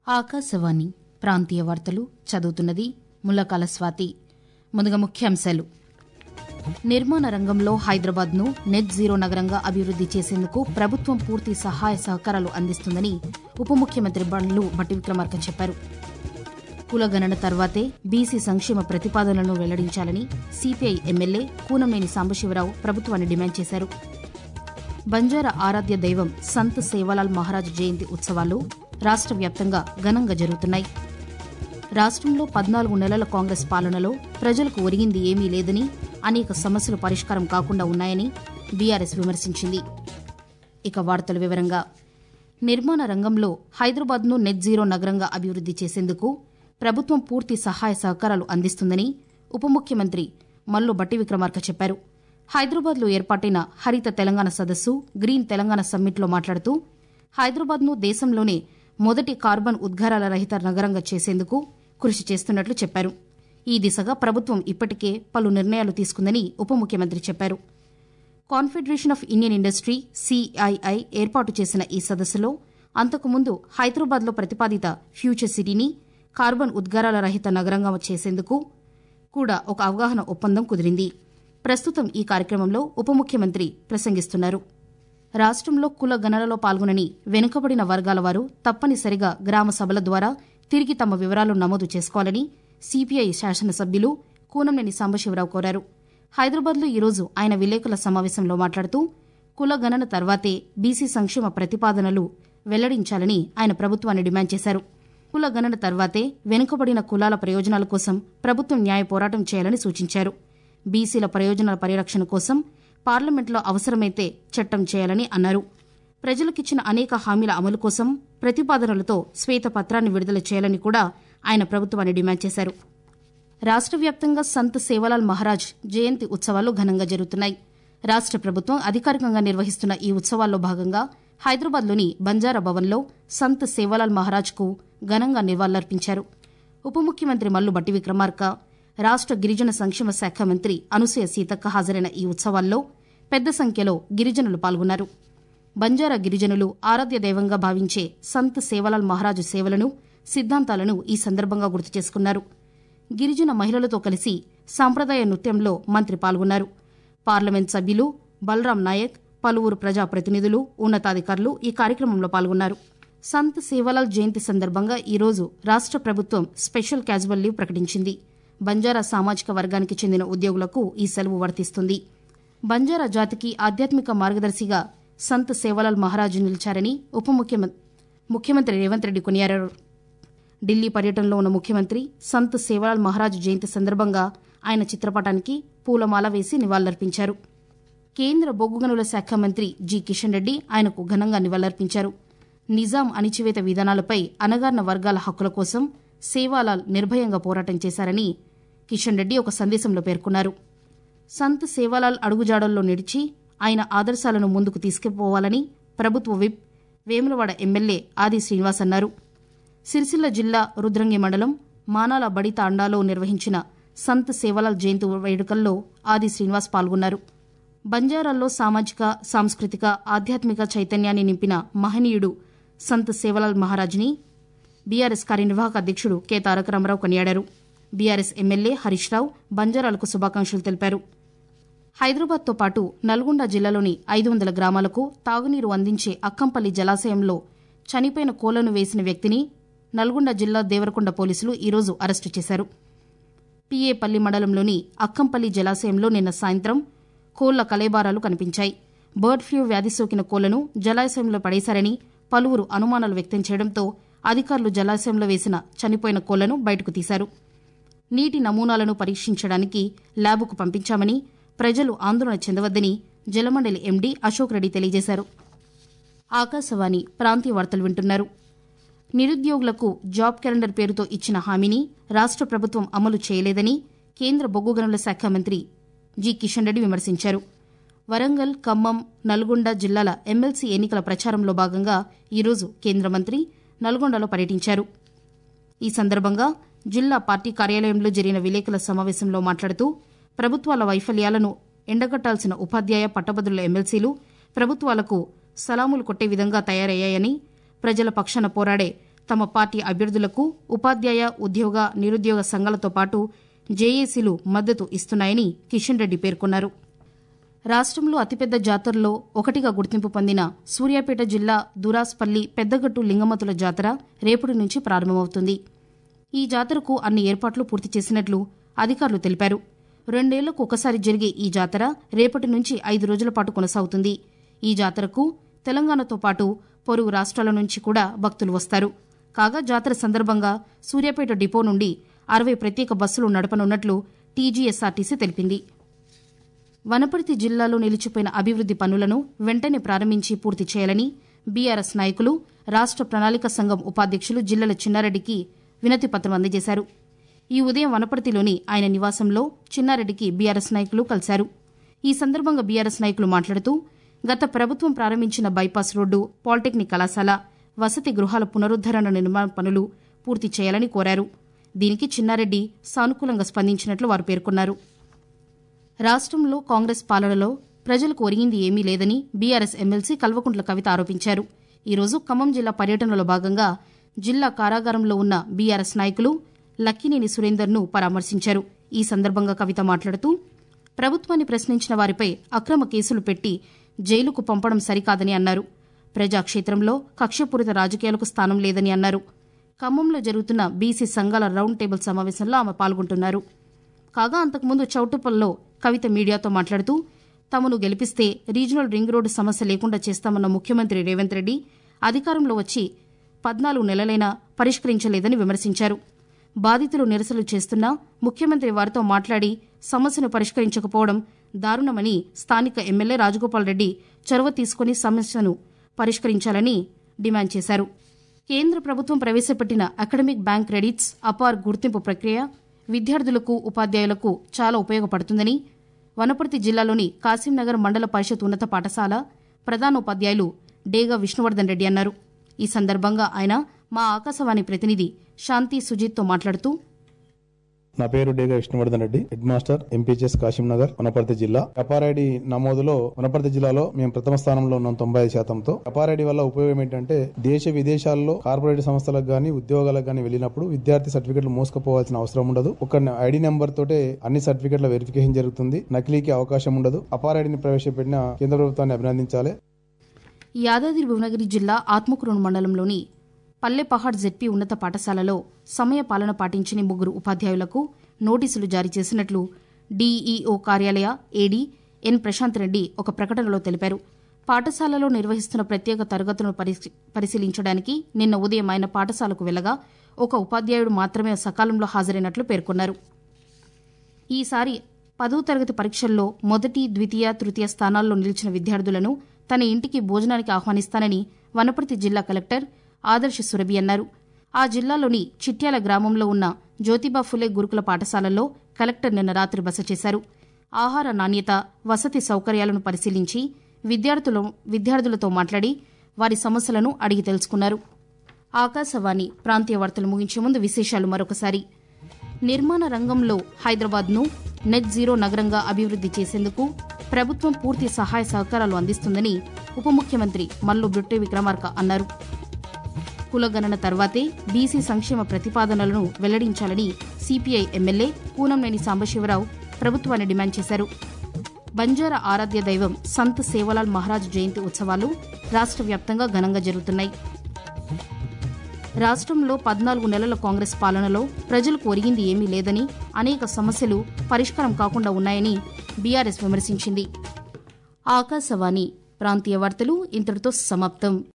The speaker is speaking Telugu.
ఆకాశవాణి ప్రాంతీయ వార్తలు చదువుతున్నది ముల్లకాల స్వాతి ముందుగా ముఖ్యాంశాలు నిర్మాణ రంగంలో హైదరాబాద్ను నెట్ జీరో నగరంగా అభివృద్ది చేసేందుకు ప్రభుత్వం పూర్తి సహాయ సహకారాలు అందిస్తుందని ఉప ముఖ్యమంత్రి బండ్లు భట్టి విక్రమార్క చెప్పారు కులగణన తర్వాతే బీసీ సంక్షేమ ప్రతిపాదనలను వెల్లడించాలని సిపిఐ ఎమ్మెల్యే కూనంనేని సాంబశివరావు ప్రభుత్వాన్ని డిమాండ్ చేశారు బంజారా ఆరాధ్య దైవం సంత్ సేవాలాల్ మహారాజ్ జయంతి ఉత్సవాలు రాష్ట్ర వ్యాప్తంగా ఘనంగా జరుగుతున్నాయి రాష్ట్రంలో పద్నాలుగు నెలల కాంగ్రెస్ పాలనలో ప్రజలకు ఒరిగింది ఏమీ లేదని అనేక సమస్యలు పరిష్కారం కాకుండా ఉన్నాయని బీఆర్ఎస్ విమర్శించింది ఇక వార్తల వివరంగా నిర్మాణ రంగంలో హైదరాబాద్ను నెట్ జీరో నగరంగా అభివృద్ది చేసేందుకు ప్రభుత్వం పూర్తి సహాయ సహకారాలు అందిస్తుందని ఉప ముఖ్యమంత్రి మల్లు బట్టి విక్రమార్క చెప్పారు హైదరాబాద్లో ఏర్పాటైన హరిత తెలంగాణ సదస్సు గ్రీన్ తెలంగాణ సమ్మిట్లో మాట్లాడుతూ హైదరాబాద్ను దేశంలోనే మొదటి కార్బన్ ఉద్గారాల రహిత నగరంగా చేసేందుకు కృషి చేస్తున్నట్లు చెప్పారు ఈ దిశగా ప్రభుత్వం ఇప్పటికే పలు నిర్ణయాలు తీసుకుందని ఉప ముఖ్యమంత్రి చెప్పారు confederation of Indian industry CII ఏర్పాటు చేసిన ఈ సదస్సులో అంతకుముందు హైదరాబాద్లో ప్రతిపాదిత ఫ్యూచర్ సిటీని కార్బన్ ఉద్గారాల రహిత నగరంగా చేసేందుకు కూడా ఒక అవగాహన ఒప్పందం కుదిరింది ప్రస్తుతం ఈ కార్యక్రమంలో ఉప ముఖ్యమంత్రి ప్రసంగిస్తున్నారు రాష్ట్రంలో కుల గణనలో పాల్గొనని వెనుకబడిన వర్గాల వారు తప్పనిసరిగా గ్రామ సభల ద్వారా తిరిగి తమ వివరాలు నమోదు చేసుకోవాలని సిపిఐ శాసనసభ్యులు కూనంనేని సాంబశివరావు కోరారు హైదరాబాద్లో ఈరోజు ఆయన విలేకరుల సమావేశంలో మాట్లాడుతూ కుల గణన తర్వాతే బీసీ సంక్షేమ ప్రతిపాదనలు వెల్లడించాలని ఆయన ప్రభుత్వాన్ని డిమాండ్ చేశారు కుల గణన తర్వాతే వెనుకబడిన కులాల ప్రయోజనాల కోసం ప్రభుత్వం న్యాయ పోరాటం చేయాలని సూచించారు బీసీల ప్రయోజనాల పరిరక్షణ కోసం పార్లమెంట్లో అవసరమైతే చట్టం చేయాలని అన్నారు ప్రజలకిచ్చిన అనేక హామీల అమలు కోసం ప్రతిపాదనలతో శ్వేతపత్రాన్ని విడుదల చేయాలని కూడా ఆయన ప్రభుత్వాన్ని డిమాండ్ చేశారు రాష్ట్ర వ్యాప్తంగా సంత్ సేవలాల్ మహారాజ్ జయంతి ఉత్సవాలు ఘనంగా జరుగుతున్నాయి రాష్ట్ర ప్రభుత్వం అధికారికంగా నిర్వహిస్తున్న ఈ ఉత్సవాల్లో భాగంగా హైదరాబాద్లోని బంజారా భవన్లో సంత్ సేవలాల్ మహారాజ్కు ఘనంగా నివాళులర్పించారు ఉప ముఖ్యమంత్రి మల్లు బట్టి విక్రమార్క రాష్ట్ర గిరిజన సంక్షేమ శాఖ మంత్రి అనసూయ సీతక్క హాజరైన ఈ ఉత్సవాల్లో పెద్ద సంఖ్యలో గిరిజనులు పాల్గొన్నారు బంజారా గిరిజనులు ఆరాధ్య దైవంగా భావించే సంత్ సేవలాల్ మహారాజు సేవలను సిద్ధాంతాలను ఈ సందర్భంగా గుర్తు చేసుకున్నారు గిరిజన మహిళలతో కలిసి సాంప్రదాయ నృత్యంలో మంత్రి పాల్గొన్నారు పార్లమెంట్ సభ్యులు బలరాం నాయక్ పలువురు ప్రజాప్రతినిధులు ఉన్నతాధికారులు ఈ కార్యక్రమంలో పాల్గొన్నారు సంత్ సేవలాల్ జయంతి సందర్భంగా ఈరోజు రాష్ట్ర ప్రభుత్వం స్పెషల్ క్యాజువల్ లీవ్ ప్రకటించింది బంజారా సామాజిక వర్గానికి చెందిన ఉద్యోగులకు ఈ సెలవు వర్తిస్తుంది బంజారా జాతికి ఆధ్యాత్మిక మార్గదర్శిగా సంత్ సేవలాల్ మహారాజు నిలిచారని ఉప ముఖ్యమంత్రి రేవంత్ రెడ్డి కొనియారారు ఢిల్లీ పర్యటనలో ఉన్న ముఖ్యమంత్రి సంత్ సేవలాల్ మహారాజ్ జయంతి సందర్భంగా ఆయన చిత్రపటానికి పూలమాల వేసి నివాళులర్పించారు కేంద్ర బొగ్గు గనుల శాఖ మంత్రి జి కిషన్ రెడ్డి ఆయనకు ఘనంగా నివాళులర్పించారు నిజాం అణిచివేత విధానాలపై అనగారిన వర్గాల హక్కుల కోసం సేవాలాల్ నిర్భయంగా పోరాటం చేశారని కిషన్ రెడ్డి ఒక సందేశంలో పేర్కొన్నారు సంత్ సేవాలాల్ అడుగుజాడల్లో నిడిచి ఆయన ఆదర్శాలను ముందుకు తీసుకుపోవాలని ప్రభుత్వ విప్ వేములవాడ ఎమ్మెల్యే ఆది శ్రీనివాస్ అన్నారు సిరిసిల్ల జిల్లా రుద్రంగి మండలం మానాల బడి తాండాలో నిర్వహించిన సంత్ సేవలాల్ జయంతి వేడుకల్లో ఆది శ్రీనివాస్ పాల్గొన్నారు బంజారాల్లో సామాజిక సాంస్కృతిక ఆధ్యాత్మిక చైతన్యాన్ని నింపిన మహనీయుడు సంత్ సేవలాల్ మహారాజ్ని బీఆర్ఎస్ కార్యనిర్వాహక అధ్యక్షుడు కె తారక రామారావు కొనియాడారు బీఆర్ఎస్ ఎమ్మెల్యే హరీష్ రావు బంజారాలకు శుభాకాంక్షలు తెలిపారు హైదరాబాద్తో పాటు నల్గొండ జిల్లాలోని ఐదు వందల గ్రామాలకు తాగునీరు అందించే అక్కంపల్లి జలాశయంలో చనిపోయిన కోలను వేసిన వ్యక్తిని నల్గొండ జిల్లా దేవరకొండ పోలీసులు ఈరోజు అరెస్టు చేశారు పిఏపల్లి మండలంలోని అక్కంపల్లి జలాశయంలో నిన్న సాయంత్రం కోళ్ల కలేబారాలు కనిపించాయి బర్డ్ ఫ్లూ వ్యాధి సోకిన కోళ్లను జలాశయంలో పడేశారని పలువురు అనుమానాలు వ్యక్తం చేయడంతో అధికారులు జలాశయంలో వేసిన చనిపోయిన కోళ్లను బయటకు తీశారు నీటి నమూనాలను పరీక్షించడానికి ల్యాబ్కు పంపించామని ప్రజలు ఆందోళన చెందవద్దని జలమండలి ఎండీ అశోక్ రెడ్డి తెలియజేశారు ఆకాశవాణి ప్రాంతీయ వార్తలు వింటున్నారు నిరుద్యోగులకు జాబ్ క్యాలెండర్ పేరుతో ఇచ్చిన హామీని రాష్ట్ర ప్రభుత్వం అమలు చేయలేదని కేంద్ర బొగ్గు గనుల శాఖ మంత్రి జి కిషన్ రెడ్డి విమర్శించారు వరంగల్ ఖమ్మం నల్గొండ జిల్లాల ఎమ్మెల్సీ ఎన్నికల ప్రచారంలో భాగంగా ఈరోజు కేంద్ర మంత్రి నల్గొండలో పర్యటించారు ఈ సందర్భంగా జిల్లా పార్టీ కార్యాలయంలో జరిగిన విలేకరుల సమావేశంలో మాట్లాడుతూ ప్రభుత్వాల వైఫల్యాలను ఎండగట్టాల్సిన ఉపాధ్యాయ పట్టభద్రుల ఎమ్మెల్సీలు ప్రభుత్వాలకు సలాములు కొట్టే విధంగా తయారయ్యాయని ప్రజల పక్షాన పోరాడే తమ పార్టీ అభ్యర్థులకు ఉపాధ్యాయ ఉద్యోగ నిరుద్యోగ సంఘాలతో పాటు జేఏసీలు మద్దతు ఇస్తున్నాయని కిషన్ రెడ్డి పేర్కొన్నారు రాష్ట్రంలో అతిపెద్ద జాతరలో ఒకటిగా గుర్తింపు పొందిన సూర్యాపేట జిల్లా దురాస్పల్లి పెద్దగట్టు లింగమతుల జాతర రేపటి నుంచి ప్రారంభమవుతుంది ఈ జాతరకు అన్ని ఏర్పాట్లు పూర్తి చేసినట్లు అధికారులు తెలిపారు రెండేళ్లకు ఒకసారి జరిగే ఈ జాతర రేపటి నుంచి ఐదు రోజుల పాటు కొనసాగుతుంది ఈ జాతరకు తెలంగాణతో పాటు పొరుగు రాష్ట్రాల నుంచి కూడా భక్తులు వస్తారు కాగా జాతర సందర్భంగా సూర్యాపేట డిపో నుండి అరవై ప్రత్యేక బస్సులు నడపనున్నట్లు టీజీఎస్ఆర్టీసీ తెలిపింది వనపర్తి జిల్లాలో నిలిచిపోయిన అభివృద్ది పనులను వెంటనే ప్రారంభించి పూర్తి చేయాలని బీఆర్ఎస్ నాయకులు రాష్ట ప్రణాళిక సంఘం ఉపాధ్యక్షులు జిల్లల చిన్నారెడ్డికి వినతి పత్రం అందజేశారు ఈ ఉదయం వనపర్తిలోని ఆయన నివాసంలో చిన్నారెడ్డికి బీఆర్ఎస్ నాయకులు కలిశారు ఈ సందర్భంగా బీఆర్ఎస్ నాయకులు మాట్లాడుతూ గత ప్రభుత్వం ప్రారంభించిన బైపాస్ రోడ్డు పాలిటెక్నిక్ కళాశాల వసతి గృహాల పునరుద్దరణ నిర్మాణ పనులు పూర్తి చేయాలని కోరారు దీనికి చిన్నారెడ్డి సానుకూలంగా స్పందించినట్లు వారు పేర్కొన్నారు రాష్ట్రంలో కాంగ్రెస్ పాలనలో ప్రజలకు ఒరిగింది ఏమీ లేదని బీఆర్ఎస్ ఎమ్మెల్సీ కల్వకుంట్ల కవిత ఆరోపించారు ఈరోజు ఖమ్మం జిల్లా పర్యటనలో భాగంగా జిల్లా కారాగారంలో ఉన్న బీఆర్ఎస్ నాయకులు లక్కినేని సురేందర్ను పరామర్శించారు ఈ సందర్భంగా కవిత మాట్లాడుతూ ప్రభుత్వాన్ని ప్రశ్నించిన వారిపై అక్రమ కేసులు పెట్టి జైలుకు పంపడం సరికాదని అన్నారు ప్రజాక్షేత్రంలో కక్షపూరిత రాజకీయాలకు స్థానం లేదని అన్నారు ఖమ్మంలో జరుగుతున్న బీసీ సంఘాల రౌండ్ టేబుల్ సమావేశంలో ఆమె పాల్గొంటున్నారు కాగా అంతకుముందు చౌటుప్పల్లో కవిత మీడియాతో మాట్లాడుతూ తమను గెలిపిస్తే రీజనల్ రింగ్ రోడ్డు సమస్య లేకుండా చేస్తామన్న ముఖ్యమంత్రి రేవంత్ రెడ్డి అధికారంలో వచ్చి పద్నాలుగు నెలలైనా పరిష్కరించలేదని విమర్శించారు బాధితులు నిరసనలు చేస్తున్నా ముఖ్యమంత్రి వారితో మాట్లాడి సమస్యను పరిష్కరించకపోవడం దారుణమని స్థానిక ఎమ్మెల్యే రాజగోపాల్ రెడ్డి చొరవ తీసుకుని సమస్యను పరిష్కరించాలని డిమాండ్ చేశారు కేంద్ర ప్రభుత్వం ప్రవేశపెట్టిన అకాడమిక్ బ్యాంక్ క్రెడిట్స్ అపార్ గుర్తింపు ప్రక్రియ విద్యార్థులకు ఉపాధ్యాయులకు చాలా ఉపయోగపడుతుందని వనపర్తి జిల్లాలోని కాసింనగర్ మండల పరిషత్ ఉన్నత పాఠశాల ప్రధానోపాధ్యాయులు డేగా విష్ణువర్ధన్ రెడ్డి అన్నారు ఈ సందర్భంగా ఆయన మా ఆకాశవాణి ప్రతినిధి శాంతి సుజిత్తో మాట్లాడుతూ నా పేరు Dega Vishnuvardhan Reddy head master MPHS Kasim Nagar Wanaparthy జిల్లా కపారైడి నమోదులో వనపర్తి జిల్లాలో మేము ప్రథమ స్థానంలో ఉన్నాం తొంభై ఐదు శాతంతో కపారైడి వల్ల ఉపయోగం ఏంటంటే దేశ విదేశాల్లో కార్పొరేట్ సంస్థలకు గానీ ఉద్యోగాలకు గానీ వెళ్ళినప్పుడు విద్యార్థి సర్టిఫికెట్లు మోసుకుపోవాల్సిన అవసరం ఉండదు ఒక ఐడి నెంబర్ తోటే అన్ని సర్టిఫికెట్ల వెరిఫికేషన్ జరుగుతుంది నకిలీకి అవకాశం ఉండదు అపారైడిని ప్రవేశపెట్టిన కేంద్ర ప్రభుత్వాన్ని అభినందించాలి యాదాద్రి భువనగిరి జిల్లా ఆత్మకూరు మండలంలోని పల్లెపహాడ్ జెడ్పీ ఉన్నత పాఠశాలలో సమయ పాలన పాటించని ముగ్గురు ఉపాధ్యాయులకు నోటీసులు జారీ చేసినట్లు డీఈఓ కార్యాలయ ఏడీ ఎన్ ప్రశాంత్ రెడ్డి ఒక ప్రకటనలో తెలిపారు పాఠశాలలో నిర్వహిస్తున్న ప్రత్యేక తరగతులను పరిశీ- పరిశీలించడానికి నిన్న ఉదయం ఆయన పాఠశాలకు వెళ్లగా ఒక ఉపాధ్యాయుడు మాత్రమే సకాలంలో హాజరైనట్లు పేర్కొన్నారు ఈసారి పదో తరగతి పరీక్షల్లో మొదటి ద్వితీయ తృతీయ స్థానాల్లో నిలిచిన విద్యార్థులను తన ఇంటికి భోజనానికి ఆహ్వానిస్తానని వనపర్తి జిల్లా కలెక్టర్ ఆదర్శ సురభి అన్నారు ఆ జిల్లాలోని చిట్యాల గ్రామంలో ఉన్న జ్యోతిబా ఫులే గురుకుల పాఠశాలల్లో కలెక్టర్ నిన్న రాత్రి బస చేశారు ఆహార నాణ్యత వసతి సౌకర్యాలను పరిశీలించి విద్యార్థుల విద్యార్థులతో మాట్లాడి వారి సమస్యలను అడిగి తెలుసుకున్నారు ఆకాశవాణి ప్రాంతీయ వార్తలు ముగించే ముందు విశేషాలు మరొకసారి నిర్మాణ రంగంలో హైదరాబాద్ను నెట్ జీరో నగరంగా అభివృద్ది చేసేందుకు ప్రభుత్వం పూర్తి సహాయ సహకారాలు అందిస్తుందని ఉప ముఖ్యమంత్రి మల్లు బుట్టె విక్రమార్క అన్నారు కులగణన తర్వాతే బీసీ సంక్షేమ ప్రతిపాదనలను వెల్లడించాలని సిపిఐ ఎమ్మెల్యే కూనంనేని సాంబశివరావు ప్రభుత్వాన్ని డిమాండ్ చేశారు బంజారా ఆరాధ్య దైవం సంత్ సేవలాల్ మహారాజ్ జయంతి ఉత్సవాలు రాష్ట్ర వ్యాప్తంగా ఘనంగా జరుగుతున్నాయి రాష్ట్రంలో పద్నాలుగు నెలల కాంగ్రెస్ పాలనలో ప్రజలకు ఒరిగింది ఏమీ లేదని అనేక సమస్యలు పరిష్కారం కాకుండా ఉన్నాయని బీఆర్ఎస్ విమర్శించింది ఆకాశవాణి ప్రాంతీయ వార్తలు ఇంతటితో సమాప్తం